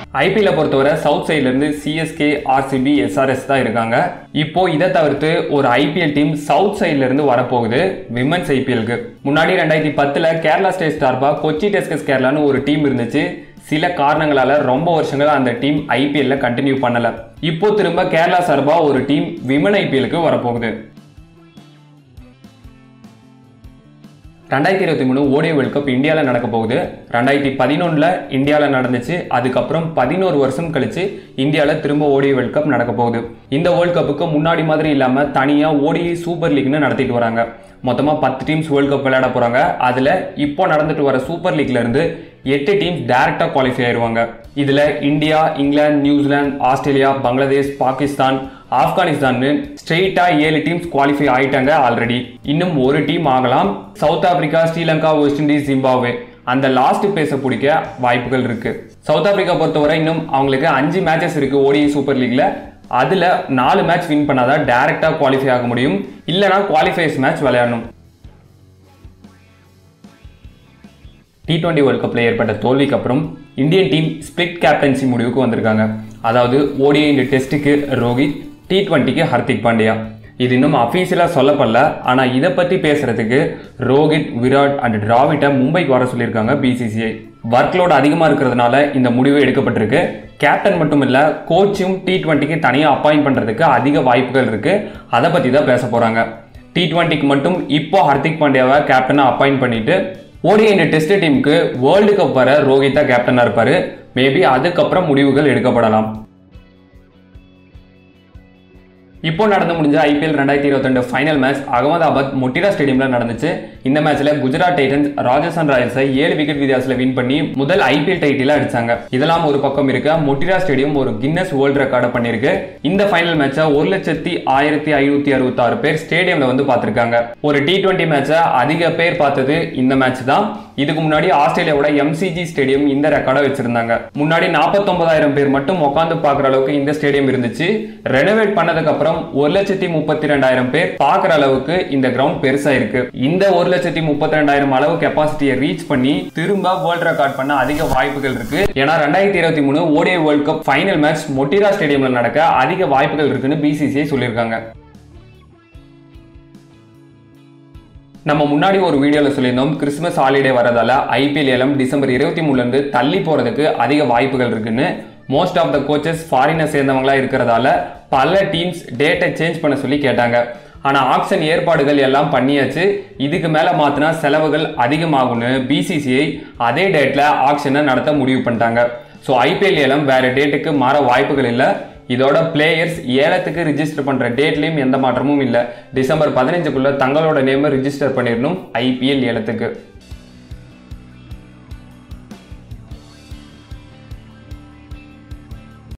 ஐபிஎல்ல பொறுத்தவரை சவுத் சைட்ல இருந்து சிஎஸ்கே ஆர்சிபி எஸ்ஆர்எஸ் தான் இருக்காங்க இப்போ இதை தவிர்த்து ஒரு ஐபிஎல் டீம் சவுத் சைட்ல இருந்து வரப்போகுது விமன்ஸ் ஐபிஎல்க்கு முன்னாடி ரெண்டாயிரத்தி பத்துல கேரளா ஸ்டேட் சார்பா கொச்சி டெஸ்கஸ் கேரளான்னு ஒரு டீம் இருந்துச்சு சில காரணங்களால ரொம்ப வருஷங்களா அந்த டீம் ஐபிஎல்ல கண்டினியூ பண்ணல இப்போ திரும்ப கேரளா சார்பா ஒரு டீம் விமன் ஐபிஎலுக்கு வரப்போகுது ரெண்டாயிரத்தி இருபத்தி மூணு ஓடிய வேர்ல்ட் கப் இந்தியாவில் நடக்க போகுது ரெண்டாயிரத்தி பதினொன்றில் இந்தியாவில் நடந்துச்சு அதுக்கப்புறம் பதினோரு வருஷம் கழிச்சு இந்தியாவில் திரும்ப ஓடிய வேர்ல்ட் கப் நடக்க போகுது இந்த வேர்ல்ட் கப்புக்கு முன்னாடி மாதிரி இல்லாமல் தனியாக ஓடிஐ சூப்பர் லீக்னு நடத்திட்டு வராங்க மொத்தமாக பத்து டீம்ஸ் வேர்ல்ட் கப் விளையாட போகிறாங்க அதில் இப்போ நடந்துட்டு வர சூப்பர் லீக்ல இருந்து எட்டு டீம்ஸ் டேரெக்டாக குவாலிஃபை ஆயிடுவாங்க இதில் India England New Zealand Australia Bangladesh Pakistan ஆப்கானிஸ்தான்னு ஸ்ட்ரெயிட்டா ஏழு டீம்ஸ் குவாலிஃபை ஆயிட்டாங்க ஆல்ரெடி இன்னும் ஒரு டீம் ஆகலாம் South Africa Sri Lanka West Indies Zimbabwe அந்த லாஸ்ட் பிளேஸை பிடிக்க வாய்ப்புகள் இருக்கு சவுத் ஆப்பிரிக்கா பொறுத்தவரை இன்னும் அவங்களுக்கு அஞ்சு மேட்சஸ் இருக்கு ஓடிஐ சூப்பர் லீக்ல அதுல நாலு மேட்ச் வின் பண்ணாதான் டைரக்டா குவாலிஃபை ஆக முடியும் இல்லைனா குவாலிஃபைஸ் மேட்ச் விளையாடணும் டி டுவெண்ட்டி வேர்ல்ட் கப்பில் ஏற்பட்ட தோல்விக்கு அப்புறம் இந்தியன் டீம் ஸ்பிளிட் கேப்டன்சி முடிவுக்கு வந்திருக்காங்க அதாவது ஓடிஐ இந்த டெஸ்ட்டுக்கு ரோஹித் டி டுவெண்ட்டிக்கு ஹர்திக் பாண்டியா இது இன்னும் அஃபீஷியலாக சொல்லப்படல ஆனால் இதை பற்றி பேசுறதுக்கு ரோஹித் விராட் அண்ட் டிராவிட்டை மும்பைக்கு வர சொல்லியிருக்காங்க பிசிசிஐ ஒர்க்லோட் அதிகமாக இருக்கிறதுனால இந்த முடிவு எடுக்கப்பட்டிருக்கு கேப்டன் மட்டும் இல்லை கோச்சும் டி டுவெண்ட்டிக்கு தனியாக அப்பாயிண்ட் பண்ணுறதுக்கு அதிக வாய்ப்புகள் இருக்குது அதை பற்றி தான் பேச போகிறாங்க டி டுவெண்ட்டிக்கு மட்டும் இப்போ ஹர்திக் பாண்டியாவை கேப்டனாக அப்பாயிண்ட் பண்ணிட்டு ஓடிஐ இந்த டெஸ்ட் டீமுக்கு வேர்ல்டு கப் வர ரோஹித் தான் கேப்டனாக இருப்பார் மேபி அதுக்கப்புறம் முடிவுகள் எடுக்கப்படலாம் இப்போ நடந்து முடிஞ்ச ஐபிஎல் ரெண்டாயிரத்தி இருபத்தி ரெண்டு ஃபைனல் மேட்ச் அகமதாபாத் மொட்டிரா ஸ்டேடியம்ல நடந்துச்சு இந்த மேட்ச்ல குஜராத் டைட்டன்ஸ் ராஜஸ்தான் ராயல்ஸை ஏழு விக்கெட் வித்தியாசத்தில் வின் பண்ணி முதல் ஐபிஎல் டைட்டில அடிச்சாங்க இதெல்லாம் ஒரு பக்கம் இருக்க மொட்டிரா ஸ்டேடியம் ஒரு கின்னஸ் வேர்ல்ட் ரெக்கார்டை பண்ணிருக்கு இந்த ஃபைனல் மேட்சை ஒரு லட்சத்தி ஆயிரத்தி ஐநூத்தி அறுபத்தி ஆறு பேர் ஸ்டேடியம்ல வந்து பார்த்திருக்காங்க ஒரு டி டுவெண்ட்டி மேட்சை அதிக பேர் பார்த்தது இந்த மேட்ச் தான் இதுக்கு முன்னாடி ஆஸ்திரேலியாவோட எம்சிஜி ஸ்டேடியம் இந்த ரெக்கார்டை வச்சிருந்தாங்க முன்னாடி நாற்பத்தொன்பதாயிரம் பேர் மட்டும் உட்காந்து பார்க்குற அளவுக்கு இந்த ஸ்டேடியம் இருந்துச்சு ரெனோவேட் பண்ணதுக்கு அப்புறம் ஒரு லட்சத்தி முப்பத்தி ரெண்டாயிரம் பேர் பார்க்குற அளவுக்கு இந்த கிரவுண்ட் பெருசா இருக்கு இந்த ஒரு லட்சத்தி முப்பத்தி ரெண்டாயிரம் அளவு கெப்பாசிட்டியை ரீச் பண்ணி திரும்ப வேர்ல்ட் ரெக்கார்ட் பண்ண அதிக வாய்ப்புகள் இருக்கு ஏன்னா ரெண்டாயிரத்தி இருபத்தி மூணு ODI World Cup final match Motera ஸ்டேடியம்ல நடக்க அதிக வாய்ப்புகள் இருக்குன்னு பிசிசிஐ சொல்லியிருக்காங்க நம்ம முன்னாடி ஒரு வீடியோவில் சொல்லியிருந்தோம் கிறிஸ்மஸ் ஹாலிடே வரதால ஐபிஎல் ஏலம் டிசம்பர் இருபத்தி மூணுலேருந்து தள்ளி போகிறதுக்கு அதிக வாய்ப்புகள் இருக்குன்னு மோஸ்ட் ஆஃப் த கோச்சஸ் ஃபாரினை சேர்ந்தவங்களா இருக்கிறதால பல டீம்ஸ் டேட்டை சேஞ்ச் பண்ண சொல்லி கேட்டாங்க ஆனால் ஆக்ஷன் ஏற்பாடுகள் எல்லாம் பண்ணியாச்சு இதுக்கு மேலே மாற்றினா செலவுகள் அதிகமாகும்னு பிசிசிஐ அதே டேட்டில் ஆக்ஷனை நடத்த முடிவு பண்ணிட்டாங்க ஸோ ஐபிஎல் ஏலம் வேறு டேட்டுக்கு மாற வாய்ப்புகள் இல்லை இதோட பிளேயர்ஸ் ஏலத்துக்கு ரிஜிஸ்டர் பண்ற டேட்லயும் எந்த மாற்றமும் இல்லை டிசம்பர் பதினஞ்சுக்குள்ள தங்களோட நேமை ரிஜிஸ்டர் பண்ணிடணும் ஐபிஎல் ஏலத்துக்கு